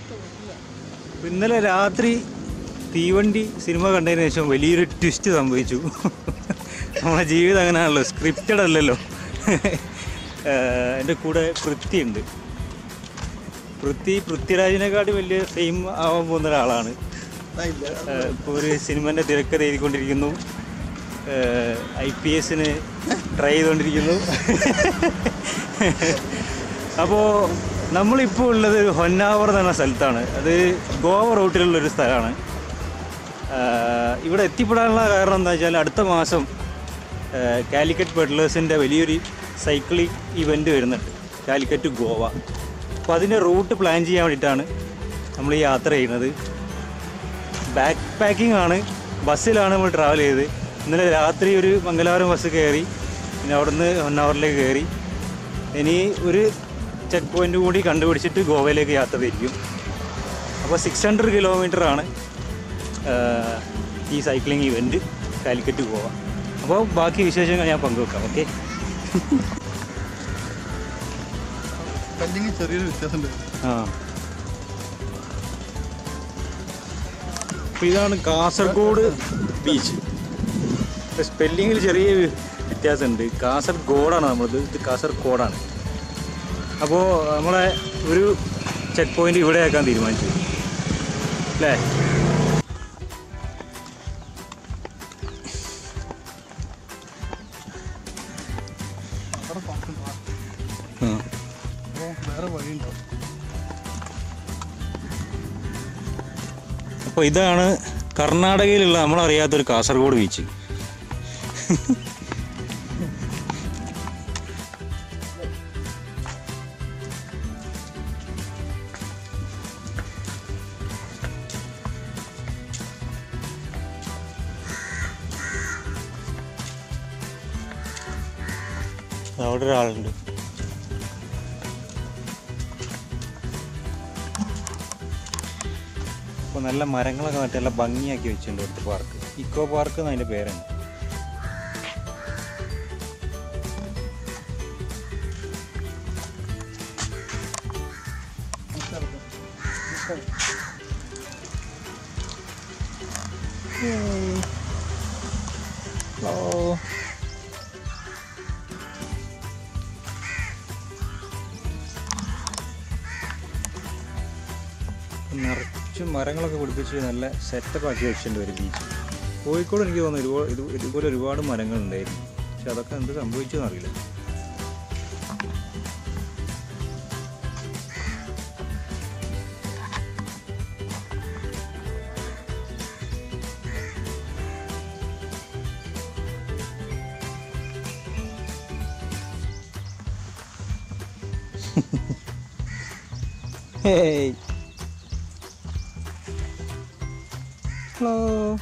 ഇന്നലെ രാത്രി തീവണ്ടി സിനിമ കണ്ടതിന് ശേഷം വലിയൊരു ട്വിസ്റ്റ് സംഭവിച്ചു നമ്മളെ ജീവിതം അങ്ങനെയാണല്ലോ സ്ക്രിപ്റ്റഡ് അല്ലല്ലോ എൻ്റെ കൂടെ പൃഥ്വിയുണ്ട് പൃഥ്വി പൃഥ്വിരാജിനെക്കാട്ടി വലിയ ഫെയിം ആവാൻ പോകുന്ന ഒരാളാണ് ഇപ്പോൾ ഒരു സിനിമൻ്റെ തിരക്കഥ എഴുതിക്കൊണ്ടിരിക്കുന്നു ഐ പി എസിന് ട്രൈ ചെയ്തുകൊണ്ടിരിക്കുന്നു അപ്പോൾ നമ്മളിപ്പോൾ ഉള്ളത് ഒരു ഹൊന്നാവർ എന്ന് പറഞ്ഞ സ്ഥലത്താണ് അത് ഗോവ റൂട്ടിലുള്ളൊരു സ്ഥലമാണ് ആഹ് ഇവിടെ എത്തിപ്പെടാനുള്ള കാരണം എന്താ വെച്ചാൽ അടുത്ത മാസം ആഹ് കാലിക്കറ്റ് പെഡ്ലേഴ്സിൻ്റെ വലിയൊരു സൈക്ലിംഗ് ഇവൻ്റ് വരുന്നുണ്ട് കാലിക്കറ്റ് ഗോവ അപ്പോൾ അതിൻ്റെ റൂട്ട് പ്ലാൻ ചെയ്യാൻ വേണ്ടിയിട്ടാണ് നമ്മൾ ഈ യാത്ര ചെയ്യുന്നത് ബാക്ക് പാക്കിംഗ് ആണ് ബസ്സിലാണ് നമ്മൾ ട്രാവൽ ചെയ്തത് ഇന്നലെ രാത്രി ഒരു മംഗലാപുരം ബസ് കയറി പിന്നെ അവിടുന്ന് വൺ അവറിലേക്ക് കയറി ഇനി ഒരു ചെക്ക് പോയിന്റ് കൂടി കണ്ടുപിടിച്ചിട്ട് ഗോവയിലേക്ക് യാത്ര തിരിക്കും അപ്പോൾ സിക്സ് ഹൺഡ്രഡ് കിലോമീറ്റർ ആണ് ആഹ്, ഈ സൈക്ലിംഗ് ഇവൻറ്റ് കാലിക്കറ്റ് ഗോവ അപ്പോൾ ബാക്കി വിശേഷങ്ങൾ ഞാൻ പങ്കുവെക്കാം ഓക്കെ കല്ലിങ് ചെറിയൊരു വ്യത്യാസമുണ്ട് ആ അപ്പോൾ ഇതാണ് കാസർഗോഡ് ബീച്ച് സ്പെല്ലിങ്ങിൽ ചെറിയ വ്യത്യാസമുണ്ട് കാസർഗോഡാണ് നമ്മളത് ഇത് കാസർഗോഡാണ് അപ്പോൾ നമ്മളെ ഒരു ചെക്ക് പോയിന്റ് ഇവിടെ ആക്കാൻ തീരുമാനിച്ചു അല്ലേ അവിടെ പാർക്കുണ്ട് ആ അപ്പോൾ വേറെ വഴിയുണ്ടാവും അപ്പോൾ ഇതാണ് കർണാടകയിലുള്ള നമ്മളറിയാത്തൊരു കാസർഗോഡ് ബീച്ച് അവിടെ ഒരാളുണ്ട് അപ്പോൾ നല്ല മരങ്ങളൊക്കെ നട്ട് നല്ല ഭംഗിയാക്കി വെച്ചിട്ടുണ്ട് ഇവിടുത്തെ പാർക്ക് ഇക്കോ പാർക്ക് എന്ന് അതിൻ്റെ പേരാണ് ഹലോ നിറച്ചും മരങ്ങളൊക്കെ പിടിപ്പിച്ച് നല്ല സെറ്റപ്പ് ആക്കി വെച്ചിട്ടുണ്ട് ഒരു ബീച്ച് കോഴിക്കോട് എനിക്ക് തോന്നുന്നു ഒരുപാട് ഇത് ഇതുപോലെ ഒരുപാട് മരങ്ങളുണ്ടായിരുന്നു പക്ഷെ അതൊക്കെ എന്ത് സംഭവിച്ചെന്ന് അറിയില്ല Hey. Hello.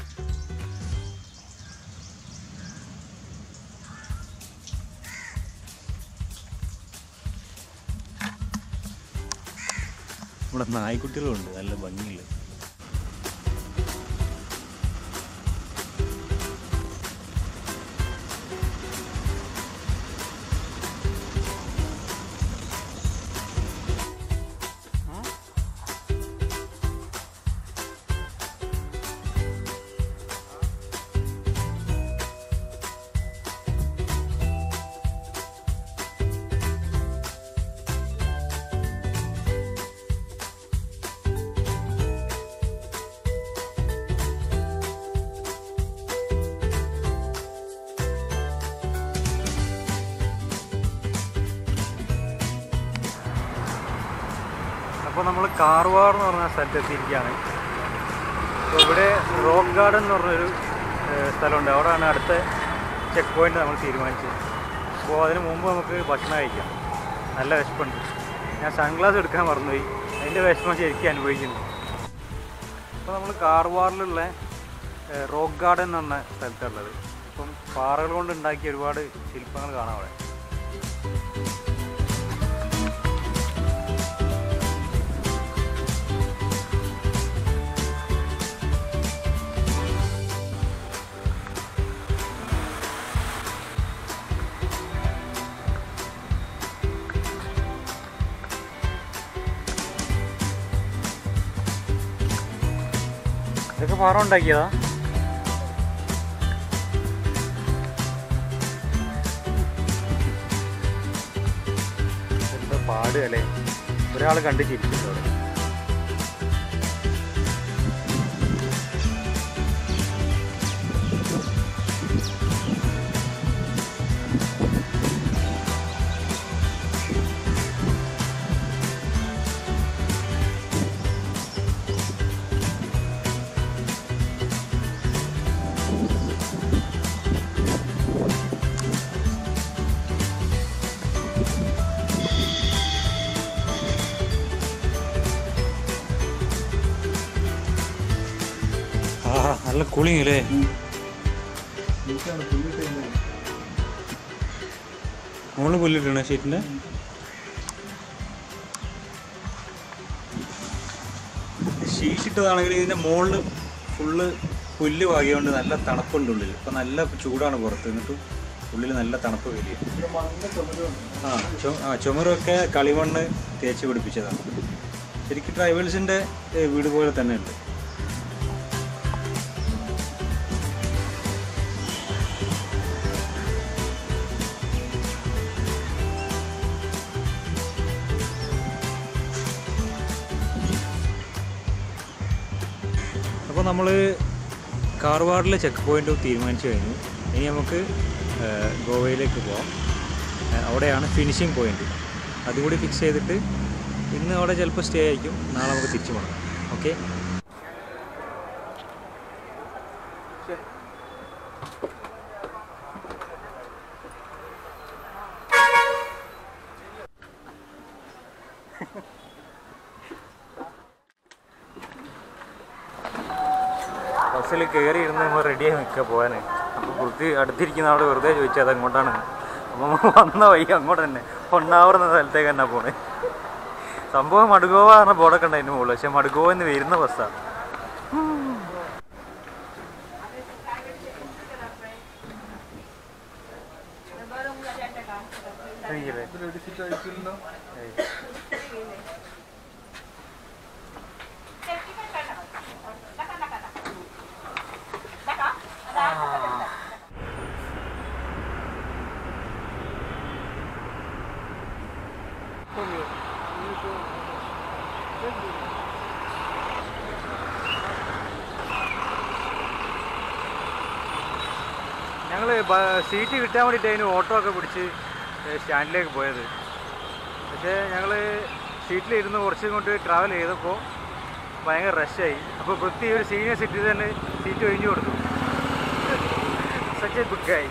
ഇവിടെ നായ്ക്കുട്ടികളുണ്ട് നല്ല ഭംഗിയുള്ള അപ്പോൾ നമ്മൾ കാർവാർ എന്ന് പറഞ്ഞ സ്ഥലത്ത് എത്തിയിരിക്കുകയാണ് അപ്പോൾ ഇവിടെ റോക്ക് ഗാർഡൻ എന്ന് പറഞ്ഞൊരു ഏഹ്, സ്ഥലമുണ്ട് അവിടെയാണ് അടുത്ത ചെക്ക് പോയിന്റ് നമ്മൾ തീരുമാനിച്ചത് അപ്പോൾ അതിന് മുമ്പ് നമുക്ക് ഭക്ഷണം കഴിക്കാം നല്ല വിശപ്പുണ്ട് ഞാൻ സൺഗ്ലാസ് എടുക്കാൻ മറന്നുപോയി അതിൻ്റെ വിഷമം ശരിക്കും അനുഭവിക്കുന്നു അപ്പോൾ നമ്മൾ കാർവാറിലുള്ള ഏഹ്, റോക്ക് ഗാർഡൻ എന്ന് പറഞ്ഞ സ്ഥലത്തുള്ളത് അപ്പം പാറകൾ കൊണ്ട് ഉണ്ടാക്കിയ ഒരുപാട് ശില്പങ്ങൾ കാണാം അവിടെ ഇതൊക്കെ പാറ ഉണ്ടാക്കിയതാ എന്താ പാട് അല്ലേ ഒരാൾ കണ്ട് ചിരിച്ചിട്ടുണ്ട് അവിടെ ആ നല്ല കൂളിങ് അല്ലേ എനിക്കാണ് പുല്ലിട്ട് കഴിഞ്ഞാൽ മുകളിൽ പുല്ലിട്ടാണ് ഷീറ്റിൻ്റെ ഷീറ്റ് ഇട്ടതാണെങ്കിൽ ഇതിൻ്റെ മുകളിൽ ഫുള്ള് പുല്ല് വാങ്ങിയോണ്ട് നല്ല തണുപ്പുണ്ട് ഉള്ളിൽ ഇപ്പം നല്ല ചൂടാണ് പുറത്ത് എന്നിട്ടും ഉള്ളിൽ നല്ല തണുപ്പ് വരിക ഇവിടെ മണ്ണിൻ്റെ ചുമരുണ്ട് ആ ചു- ആ ചുമരൊക്കെ കളിമണ്ണ് തേച്ച് പിടിപ്പിച്ചതാണ് ശരിക്കും ട്രൈബൽസിൻ്റെ വീട് പോലെ തന്നെ ഉണ്ട് അപ്പോൾ നമ്മൾ കാർവാറിലെ ചെക്ക് പോയിന്റ് തീരുമാനിച്ചു കഴിഞ്ഞു ഇനി നമുക്ക് ആ, ഗോവയിലേക്ക് പോവാം ആ, അവിടെയാണ് ഫിനിഷിംഗ് പോയിന്റ് അതുകൂടി ഫിക്സ് ചെയ്തിട്ട് ഇന്ന് അവിടെ ചിലപ്പോൾ സ്റ്റേ ആയിരിക്കും നാളെ നമുക്ക് തിരിച്ചു പോകണം ഓക്കെ ബസ്സിൽ കയറി ഇരുന്ന് നമ്മൾ റെഡിയായി നിൽക്കുക പോകാൻ അപ്പോൾ കുർത്തി അടുത്തിരിക്കുന്ന ആൾ വെറുതെ ചോദിച്ചാൽ അത് അങ്ങോട്ടാണ് അപ്പോൾ നമ്മൾ വന്ന വഴി അങ്ങോട്ട് തന്നെ പൊണ്ണാവർ എന്ന സ്ഥലത്തേക്ക് തന്നെ പോണേ സംഭവം മടുഗോവ പറഞ്ഞ ബോർഡൊക്കെ ഉണ്ട് അതിന് മുകളിൽ പക്ഷെ മടുഗോവ എന്ന് വരുന്ന ബസ്സാണ് ഇതിൽ എഡിസിറ്റ് ആയിട്ടില്ലല്ലോ ഞങ്ങൾ സീറ്റ് കിട്ടാൻ വേണ്ടിയിട്ട് അതിന് ഓട്ടോ ഒക്കെ പിടിച്ച് സ്റ്റാൻഡിലേക്ക് പോയത് പക്ഷേ ഞങ്ങൾ സീറ്റിലിരുന്ന് കുറച്ച് കൊണ്ട് ട്രാവൽ ചെയ്തപ്പോൾ ഭയങ്കര റഷായി അപ്പോൾ വൃത്തി ഒരു സീനിയർ സിറ്റിസൺ സീറ്റ് ഒഴിഞ്ഞു കൊടുത്തു സച്ച് എ ഗുഡ് ഗായി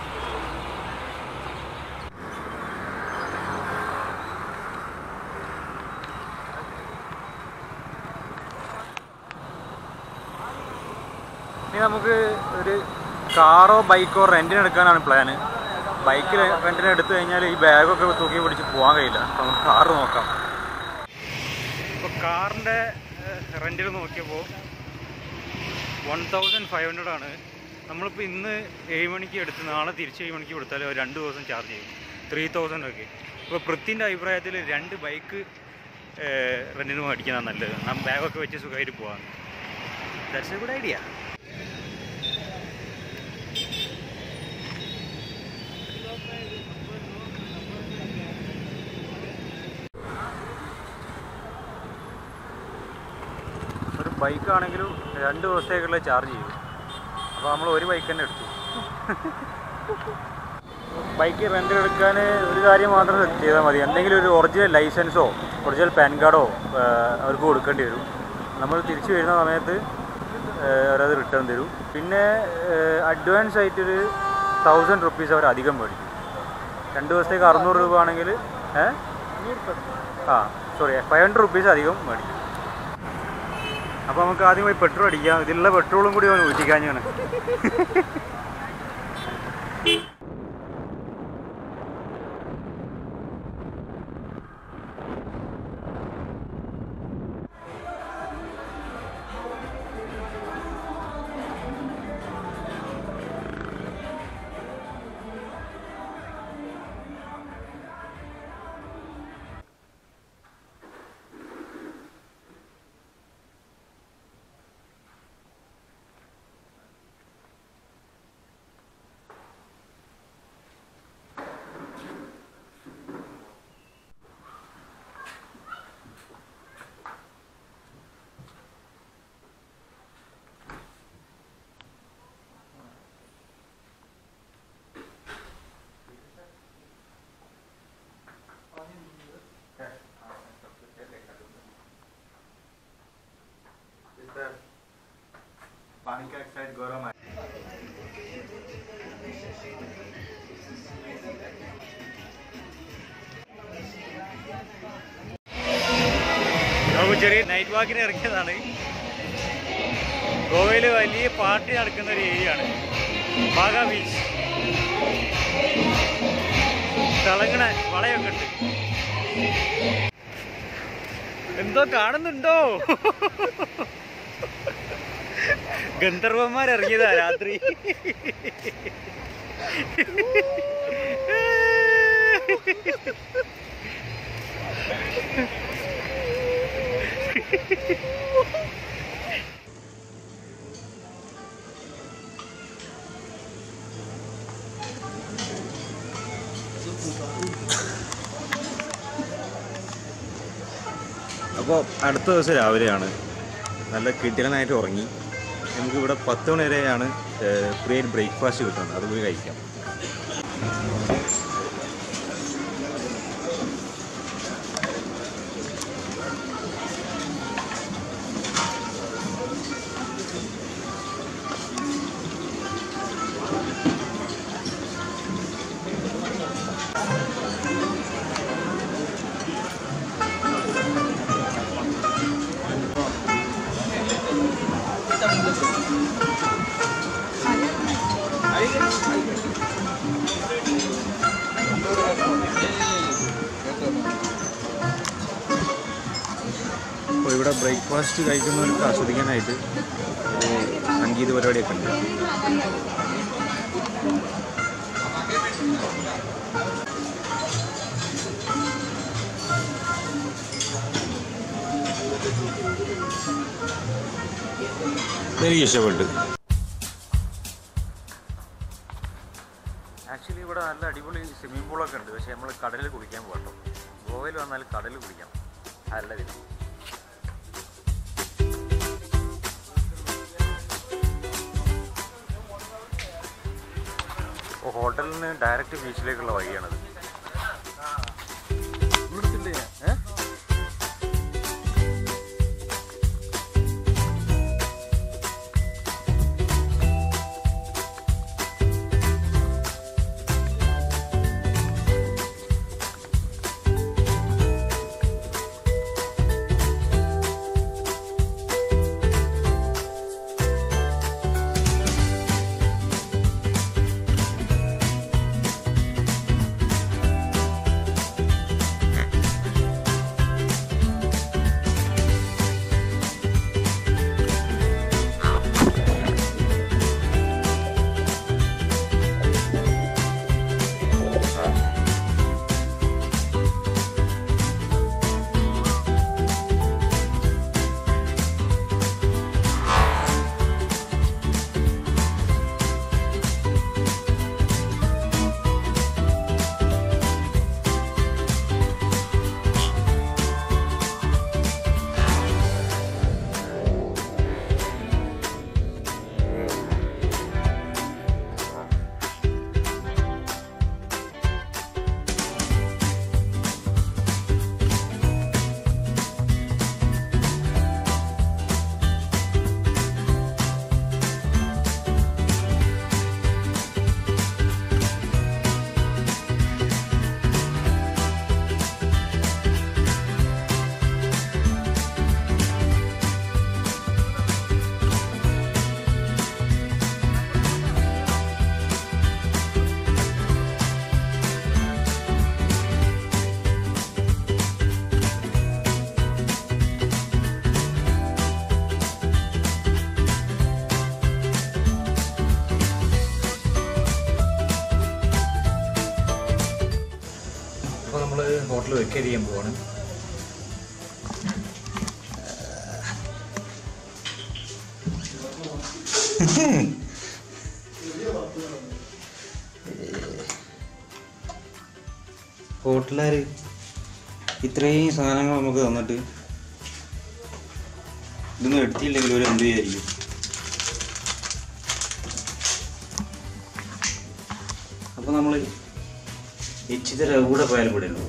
ഇനി നമുക്ക് ഒരു കാറോ ബൈക്കോ റെൻറ്റിന് എടുക്കാനാണ് പ്ലാന് ബൈക്ക് റെൻറ്റിന് എടുത്തു കഴിഞ്ഞാൽ ഈ ബാഗൊക്കെ തൂക്കി പിടിച്ച് പോകാൻ കഴിയില്ല അപ്പോൾ നമുക്ക് കാറ് നോക്കാം ഇപ്പോൾ കാറിൻ്റെ റെൻറ്റിൽ നോക്കിയപ്പോൾ വൺ തൗസൻഡ് ഫൈവ് ഹൺഡ്രഡ് ആണ് നമ്മളിപ്പോൾ ഇന്ന് ഏഴ് മണിക്ക് എടുത്ത് നാളെ തിരിച്ച് ഏഴ് മണിക്ക് കൊടുത്താൽ ഒരു രണ്ട് ദിവസം ചാർജ് ചെയ്യും ത്രീ തൗസൻഡ് ഒക്കെ ഇപ്പോൾ പൃഥ്വിൻ്റെ അഭിപ്രായത്തിൽ രണ്ട് ബൈക്ക് റെൻറ്റിന് മേടിക്കുന്നതാണ് നല്ലത് നാം ബാഗൊക്കെ വെച്ച് സുഖമായിട്ട് പോകാം ദാറ്റ്സ് എ ഗുഡ് ഐഡിയ ഒരു ബൈക്കാണെങ്കിലും രണ്ട് ദിവസത്തേക്കുള്ള ചാർജ് ചെയ്യും അപ്പോൾ നമ്മൾ ഒരു ബൈക്ക് തന്നെ എടുത്തു ബൈക്ക് റെൻ്റ് എടുക്കാൻ ഒരു കാര്യം മാത്രം ചെയ്താൽ മതി എന്തെങ്കിലും ഒരു ഒറിജിനൽ ലൈസൻസോ ഒറിജിനൽ പാൻ കാർഡോ അവർക്ക് കൊടുക്കേണ്ടി വരും നമ്മൾ തിരിച്ചു വരുന്ന സമയത്ത് ഏഹ്, അവരത് റിട്ടേൺ തരും പിന്നെ അഡ്വാൻസ് ആയിട്ടൊരു തൗസൻഡ് റുപ്പീസ് അവർ അധികം മേടിക്കും രണ്ട് ദിവസത്തേക്ക് അറുന്നൂറ് രൂപ ആണെങ്കിൽ ഏഹ് ആ സോറി ഫൈവ് ഹൺഡ്രഡ് റുപ്പീസ് അധികം മേടിക്കും അപ്പോൾ നമുക്ക് ആദ്യം പോയി പെട്രോൾ അടിക്കാം ഇതിലുള്ള പെട്രോളും കൂടി അവൻ ഊറ്റിക്കാഞ്ഞാണ് അപ്പോൾ ചെറിയ നൈറ്റ് വാക്കിന് ഇറങ്ങിയതാണ് ഗോവയിൽ വലിയ പാർട്ടി നടക്കുന്ന ഒരു ഏരിയ ആണ് ബാഗ ബീച്ച് തിളങ്ങണ വളയൊക്കെ ഉണ്ട് എന്തോ കാണുന്നുണ്ടോ ഗന്ധർവന്മാർ ഇറങ്ങിയതാ രാത്രി അപ്പോൾ അടുത്ത ദിവസം രാവിലെയാണ് നല്ല കിടിലനായിട്ട് ഉറങ്ങി നമുക്ക് ഇവിടെ പത്ത് മണി വരെയാണ് ഫ്രീ ആയിട്ട് ബ്രേക്ക്ഫാസ്റ്റ് കിട്ടുന്നത് അത് പോയി കഴിക്കാം അപ്പോൾ ഇവിടെ ബ്രേക്ക്ഫാസ്റ്റ് കഴിക്കുന്നവർക്ക് ആസ്വദിക്കാനായിട്ട് ഒരു സംഗീത പരിപാടിയൊക്കെ ഉണ്ട് എനിക്ക് ഇഷ്ടപ്പെട്ടു ആക്ച്വലി ഇവിടെ നല്ല അടിപൊളി സ്വിമ്മിംഗ് പൂളൊക്കെ ഉണ്ട് പക്ഷേ നമ്മൾ കടലിൽ കുളിക്കാൻ പോകട്ടോ ഗോവയിൽ വന്നാൽ കടലിൽ കുളിക്കാം അതല്ല ഇത് ഹോട്ടലിൽ നിന്ന് ഡയറക്റ്റ് ബീച്ചിലേക്കുള്ള വഴിയാണത് ഏ? അപ്പോൾ നമ്മൾ ഹോട്ടൽ വെക്കേറ്റ് ചെയ്യാൻ പോവാണ് ഹോട്ടലുകാർ ഇത്രയും സാധനങ്ങൾ നമുക്ക് തന്നിട്ട് ഇതൊന്നും എടുത്തില്ലെങ്കിൽ ഒരു എന്ത് വിചാരിക്കും അപ്പോൾ നമ്മൾ ഇച്ചിരി കൂടെ പോയാലും കൂടെ ഉള്ളൂ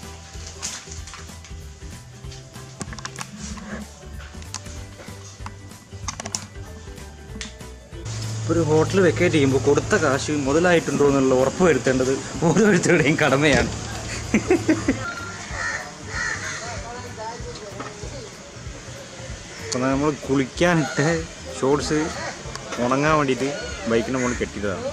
ഒരു ഹോട്ടൽ വെക്കേറ്റ് ചെയ്യുമ്പോൾ കൊടുത്ത കാശ് മുതലായിട്ടുണ്ടോ എന്നുള്ള ഉറപ്പ് വരുത്തേണ്ടത് ഓരോരുത്തരുടെയും കടമയാണ് അപ്പം നമ്മൾ കുളിക്കാനിട്ട് ഷോർട്സ് ഉണങ്ങാൻ വേണ്ടിയിട്ട് ബൈക്കിൻ്റെ മുകളിൽ കെട്ടിയതാണ്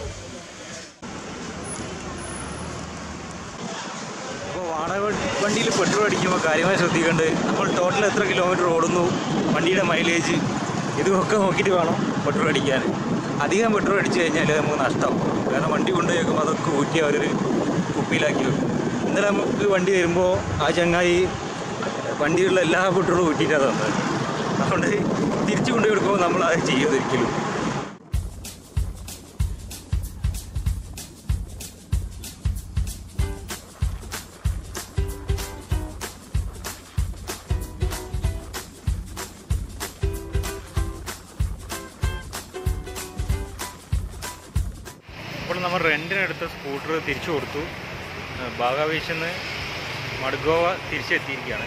അപ്പോൾ വാടക വണ്ടിയിൽ പെട്രോൾ അടിക്കുമ്പോൾ കാര്യമായി ശ്രദ്ധിക്കേണ്ടത് നമ്മൾ ടോട്ടൽ എത്ര കിലോമീറ്റർ ഓടുന്നു വണ്ടിയുടെ മൈലേജ് ഇതൊക്കെ നോക്കിയിട്ട് വേണം പെട്രോൾ അടിക്കാൻ അധികം പെട്രോൾ അടിച്ചു കഴിഞ്ഞാൽ നമുക്ക് നഷ്ടം കാരണം വണ്ടി കൊണ്ടുപോയി വെക്കുമ്പോൾ അതൊക്കെ ഊറ്റി അവരൊരു കുപ്പിയിലാക്കി വെക്കും ഇന്നലെ നമുക്ക് വണ്ടി വരുമ്പോൾ ആ ചങ്ങായി വണ്ടിയിലുള്ള എല്ലാ പെട്രോളും ഊറ്റിയിട്ടാണ് തന്നത് അതുകൊണ്ട് തിരിച്ചു കൊണ്ടുപോയി കൊടുക്കുമ്പോൾ നമ്മൾ അത് ചെയ്യരുത് ഒരിക്കലും ഇപ്പോൾ നമ്മൾ റെൻറ്റിനെടുത്ത സ്കൂട്ടർ തിരിച്ചു കൊടുത്തു ബാഗാവേശിന്ന് മഡ്ഗോവ തിരിച്ചെത്തിയിരിക്കുകയാണ്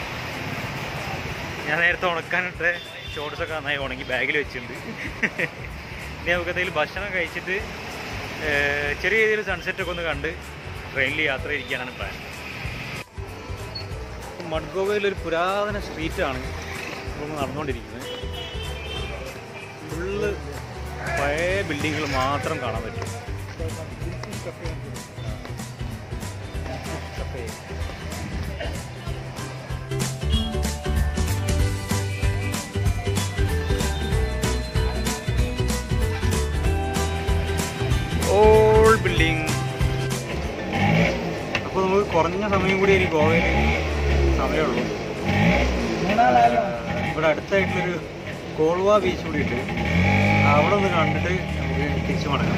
ഞാൻ നേരത്തെ ഉണക്കാനിട്ട് ഷോർട്സൊക്കെ നന്നായി ഉണങ്ങി ബാഗിൽ വെച്ചിട്ടുണ്ട് ഇനി നമുക്ക് എന്തെങ്കിലും ഭക്ഷണം കഴിച്ചിട്ട് ഏഹ്, ചെറിയ രീതിയിൽ സൺസെറ്റൊക്കെ ഒന്ന് കണ്ട് ട്രെയിനിൽ യാത്ര ഇരിക്കാനാണ് പ്ലാൻ മഡ്ഗോവയിലൊരു പുരാതന സ്ട്രീറ്റാണ് നമ്മൾ നടന്നുകൊണ്ടിരിക്കുന്നത് ഫുള്ള് പഴയ ബിൽഡിങ്ങുകൾ മാത്രം കാണാൻ പറ്റും കഫേ. ഓൾഡ് ബിൽഡിംഗ് അപ്പോൾ നമുക്ക് കുറഞ്ഞ സമയം കൂടി ഇനി ഗോവയിൽ സമയമുള്ളൂ ഇവിടെ അടുത്തായിട്ടുള്ളൊരു കോൾവ ബീച്ച് കൂടിയിട്ട് അവിടെ ഒന്ന് കണ്ടിട്ട് നമുക്ക് തിരിച്ചു മടങ്ങാം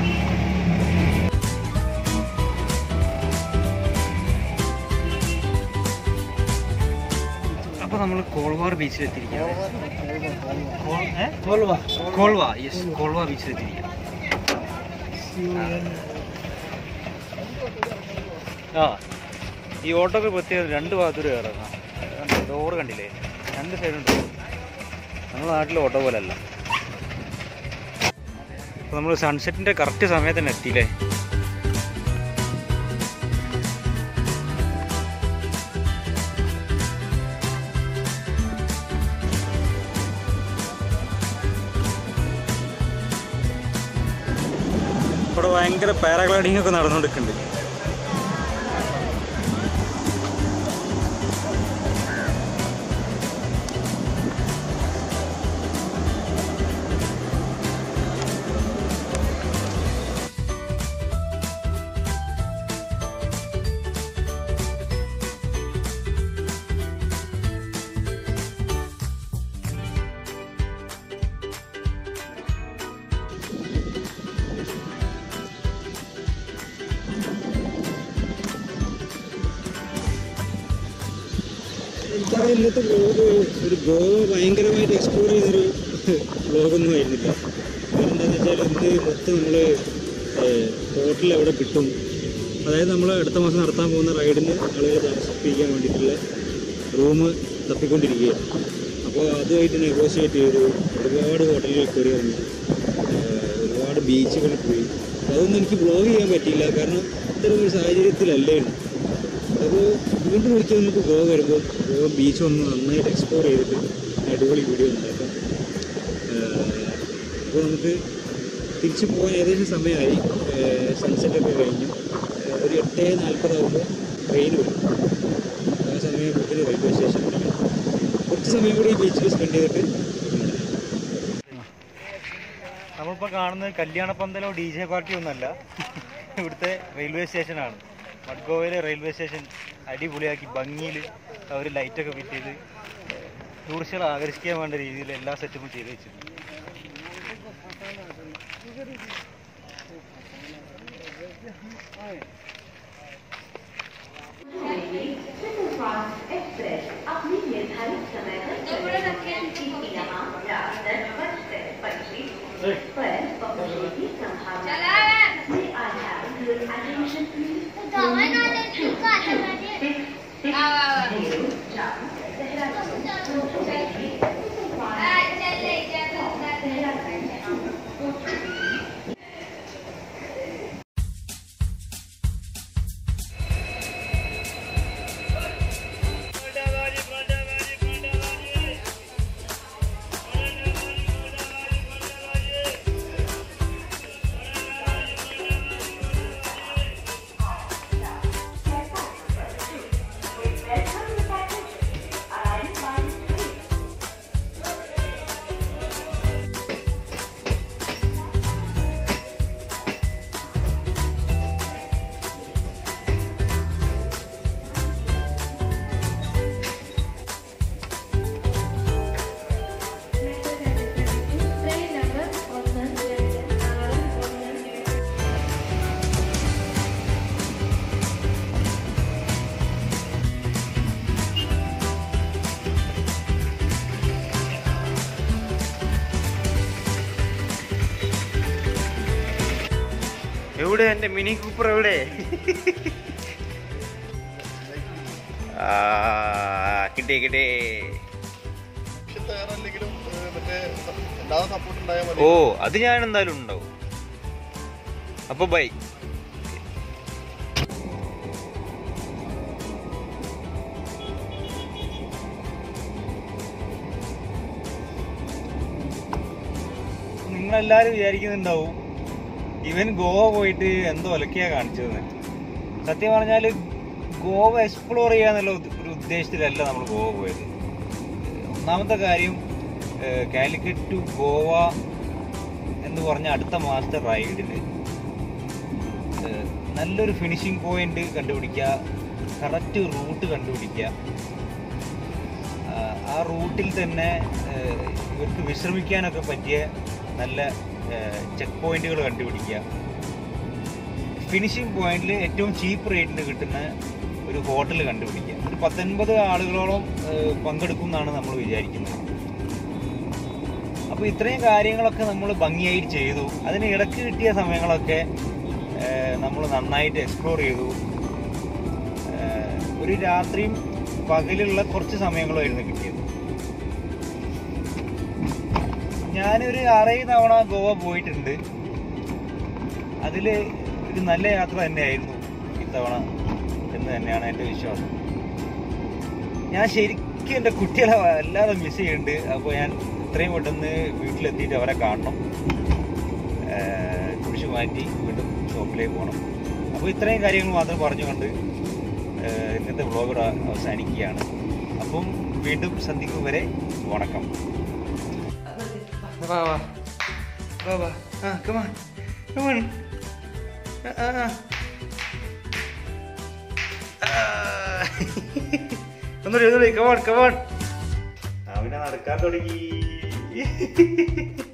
അപ്പോൾ നമ്മൾ കോൾവാർ ബീച്ചിലെത്തിയിരിക്കുകയാണ് കോൾ- ഏ? കോൾവ യെസ് കോൾവ ബീച്ചിലെത്തിയിരിക്കുകയാണ് ആ ഈ ഓട്ടോക്ക് പ്രത്യേകം രണ്ട് ഭാഗത്തൊരു കയറാം ഡോറ് കണ്ടില്ലേ രണ്ട് സൈഡും ഡോർ നമ്മുടെ നാട്ടിലെ ഓട്ടോ പോലെ അല്ല അപ്പോൾ നമ്മൾ സൺസെറ്റിൻ്റെ കറക്റ്റ് സമയത്ത് തന്നെ എത്തിയില്ലേ ഇവിടെ ഭയങ്കര പാരാഗ്ലൈഡിംഗ് ഒക്കെ നടന്നുകൊണ്ടിരിക്കുന്നുണ്ട് എനിക്കറിയാം ഇന്നത്തെ ബ്ലോഗ് ഒരു ഗോവ ഭയങ്കരമായിട്ട് എക്സ്പ്ലോർ ചെയ്തൊരു ബ്ലോഗൊന്നും ആയിരുന്നില്ല കാരണം എന്താണെന്ന് വെച്ചാൽ ഇന്ന് മൊത്തം നമ്മൾ ഹോട്ടൽ എവിടെ കിട്ടും അതായത് നമ്മൾ അടുത്ത മാസം നടത്താൻ പോകുന്ന റൈഡിന് ആളുകളെ താമസിപ്പിക്കാൻ വേണ്ടിയിട്ടുള്ള റൂം തപ്പിക്കൊണ്ടിരിക്കുകയാണ് അപ്പോൾ അതുമായിട്ട് നെഗോഷിയേറ്റ് ചെയ്തു ഒരുപാട് ഹോട്ടലുകൾ കയറി ഇറങ്ങി ഏഹ് ഒരുപാട് ബീച്ചുകളിൽ പോയി അപ്പോൾ അതൊന്നും എനിക്ക് ബ്ലോഗ് ചെയ്യാൻ പറ്റിയില്ല കാരണം ഇത്തരം ഒരു സാഹചര്യത്തിലല്ലേ ഉള്ളൂ അപ്പോൾ വീണ്ടും ഒരിക്കൽ നമുക്ക് ഗോവ വരുമ്പോൾ ഗോവ ബീച്ച് ഒന്ന് നന്നായിട്ട് എക്സ്പ്ലോർ ചെയ്തിട്ട് അടിപൊളി വീഡിയോ ഉണ്ടാക്കാം അപ്പോൾ നമുക്ക് തിരിച്ചു പോകാൻ ഏകദേശം സമയമായി സൺസെറ്റ് ഒക്കെ കഴിഞ്ഞു ഏഹ് ഒരു എട്ട് നാൽപ്പതാകുമ്പോൾ ട്രെയിൻ വരും ആ സമയത്തിന് റെയിൽവേ സ്റ്റേഷൻ കുറച്ച് സമയം കൂടി ബീച്ചിൽ സ്പെൻഡ് ചെയ്തിട്ട് നമ്മളിപ്പോൾ കാണുന്നത് കല്യാണ പന്തലോ ഡി ജെ പാർട്ടിയോ ഒന്നല്ല ഇവിടുത്തെ റെയിൽവേ സ്റ്റേഷനാണ് മഡ്ഗോവയിലെ റെയിൽവേ സ്റ്റേഷൻ അടിപൊളിയാക്കി ഭംഗിയിൽ അവർ ലൈറ്റൊക്കെ ഫിറ്റ് ചെയ്ത് ടൂറിസ്റ്റുകളെ ആകർഷിക്കാൻ വേണ്ട രീതിയിൽ എല്ലാ സെറ്റപ്പും ചെയ്ത് വെച്ചിട്ടുണ്ട് सुपरफास्ट एक्सप्रेस अपनी निर्धारित समय पर चल रही है क्योंकि यहाँ रात दस बजकर पच्चीस पर पहुँचने की संभावना है May I have your attention please? Zero, Jam, Dehradun, Delhi, എവിടെ എന്റെ മിനി കൂപ്പർ എവിടെ ആ, കിട്ടി കിട്ടി പക്ഷെ തയ്യാറല്ലെങ്കിലും മറ്റേ എല്ലാവരും സപ്പോർട്ട് ഉണ്ടായാൽ മതി ഓ അത് ഞാൻ എന്തായാലും ഉണ്ടാവും അപ്പൊ ബൈ നിങ്ങളെല്ലാരും വിചാരിക്കുന്നുണ്ടാവും ഇവൻ ഗോവ പോയിട്ട് എന്തോ ഒലക്കിയാ കാണിച്ചതെന്ന് സത്യം പറഞ്ഞാൽ ഗോവ എക്സ്പ്ലോർ ചെയ്യാന്നുള്ള ഉദ്ദ- ഒരു ഉദ്ദേശത്തിലല്ല നമ്മൾ ഗോവ പോയത് ഒന്നാമത്തെ കാര്യം ഏഹ്, കാലിക്കറ്റ് ടു ഗോവ എന്ന് പറഞ്ഞ അടുത്ത മാസത്തെ റൈഡിന് ഏഹ്, നല്ലൊരു ഫിനിഷിംഗ് പോയിന്റ് കണ്ടുപിടിക്കുക കറക്റ്റ് റൂട്ട് കണ്ടുപിടിക്കുക ആഹ്, ആ റൂട്ടിൽ തന്നെ ഏഹ്, ഇവർക്ക് വിശ്രമിക്കാനൊക്കെ പറ്റിയ നല്ല ചെക്ക് പോയിന്റുകൾ കണ്ടുപിടിക്കുക ഫിനിഷിംഗ് പോയിന്റിൽ ഏറ്റവും ചീപ്പ് റേറ്റിന് കിട്ടുന്ന ഒരു ഹോട്ടൽ കണ്ടുപിടിക്കുക ഒരു പത്തൊൻപത് ആളുകളോളം ഏഹ്, പങ്കെടുക്കും എന്നാണ് നമ്മൾ വിചാരിക്കുന്നത് അപ്പോൾ ഇത്രയും കാര്യങ്ങളൊക്കെ നമ്മൾ ഭംഗിയായിട്ട് ചെയ്തു അതിന് ഇടയ്ക്ക് കിട്ടിയ സമയങ്ങളൊക്കെ നമ്മൾ നന്നായിട്ട് എക്സ്പ്ലോർ ചെയ്തു ഏഹ്, ഒരു രാത്രിയും പകലുള്ള കുറച്ച് സമയങ്ങളുമായിരുന്നു കിട്ടിയത് ഞാനൊരു ആറേഴ് തവണ ഗോവ പോയിട്ടുണ്ട് അതിൽ ഒരു നല്ല യാത്ര തന്നെയായിരുന്നു ഇത്തവണ എന്ന് തന്നെയാണ് എൻ്റെ വിശ്വാസം ഞാൻ ശരിക്കും എൻ്റെ കുട്ടികളെ വല്ലാതെ മിസ് ചെയ്യുന്നുണ്ട് അപ്പോൾ ഞാൻ ഇത്രയും പെട്ടെന്ന് വീട്ടിലെത്തിയിട്ട് അവരെ കാണണം ഏഹ് കുരിശ് മാറ്റി വീണ്ടും ഷോപ്പിലേക്ക് പോകണം അപ്പോൾ ഇത്രയും കാര്യങ്ങൾ മാത്രം പറഞ്ഞുകൊണ്ട് ഏഹ് ഇന്നത്തെ വ്ളോഗ് അവസാനിക്കുകയാണ് അപ്പം വീണ്ടും സന്ധിക്കും വരെ വണക്കം വാ വാ വാ വാ ആ കമാൺ കമാൺ ഒന്നുകൂടി ഒന്നുകൂടി കമാൺ കമാൺ അവനെ നടക്കാൻ തുടങ്ങി